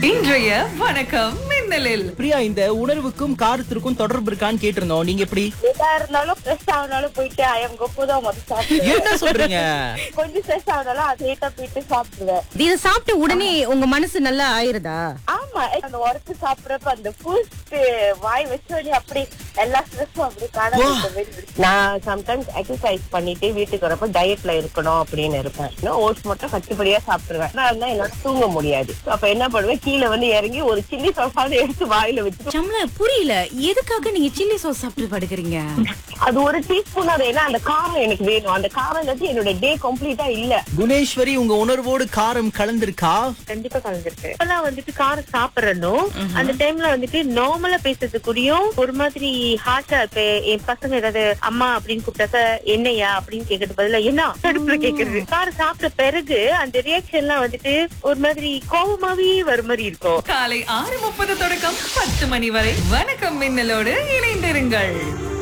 இன்றைய வணக்கம் மின்னலில் பிரியா இந்த உணர்வுக்கும் காரத்திற்கும் தொடர்பு இருக்கான்னு கேட்டிருந்தோம் நீங்க எப்படி எதா இருந்தாலும் ஃப்ரெஷ் ஆனாலும் போயிட்டு ஐயம் கொப்புதான் முதல் சாப்பிடுவேன் என்ன சொல்றீங்க கொஞ்சம் ஃப்ரெஷ் ஆனாலும் அதை லேட்டா போயிட்டு சாப்பிடுவேன் இத சாப்பிட்ட உடனே உங்க மனசு நல்லா ஆயிருதா ஆமா அந்த ஒர்க்கு சாப்பிடுறப்ப அந்த ஃபுல்ஸ்ட் வாய் வச்ச உடனே அப்படி எல்லா ஸ்ட்ரெஸ்ஸும் அப்படி காணாம நான் சம்டைம்ஸ் எக்ஸசைஸ் பண்ணிட்டு வீட்டுக்கு வரப்ப டயட்ல இருக்கணும் அப்படின்னு இருப்பேன் ஓட்ஸ் மட்டும் கட்டுப்படியா சாப்பிடுவேன் நான் இருந்தா என்னால தூங்க முடியாது அப்ப என்ன பண்ணுவேன் கீழே வந்து இறங்கி ஒரு சில்லி சாப்பாடு எடுத்து வாயில வச்சு சம்ல புரியல எதுக்காக நீங்க சில்லி சாஸ் சாப்பிட்டு படுக்கிறீங்க அது ஒரு டீஸ்பூன் அது ஏன்னா அந்த காரம் எனக்கு வேணும் அந்த காரம் இல்லாட்டி என்னோட டே கம்ப்ளீட்டா இல்ல குணேஸ்வரி உங்க உணர்வோடு காரம் கலந்திருக்கா கண்டிப்பா கலந்துருக்கு இப்பெல்லாம் வந்துட்டு காரம் சாப்பிடறனும் அந்த டைம்ல வந்துட்டு நார்மலா பேசுறதுக்குரியும் ஒரு மாதிரி ஹார்ட்டா இப்ப என் பசங்க ஏதாவது அம்மா அப்படின்னு கூப்பிட்டாக்க என்னையா அப்படின்னு கேக்குறது பதிலா என்ன அடுப்புல கேக்குறது காரம் சாப்பிட்ட பிறகு அந்த ரியாக்ஷன்லாம் வந்துட்டு ஒரு மாதிரி கோபமாவே வர மாதிரி இருக்கும் காலை ஆறு முப்பது தொடக்கம் பத்து மணி வரை வணக்கம் மின்னலோடு இணைந்திருங்கள்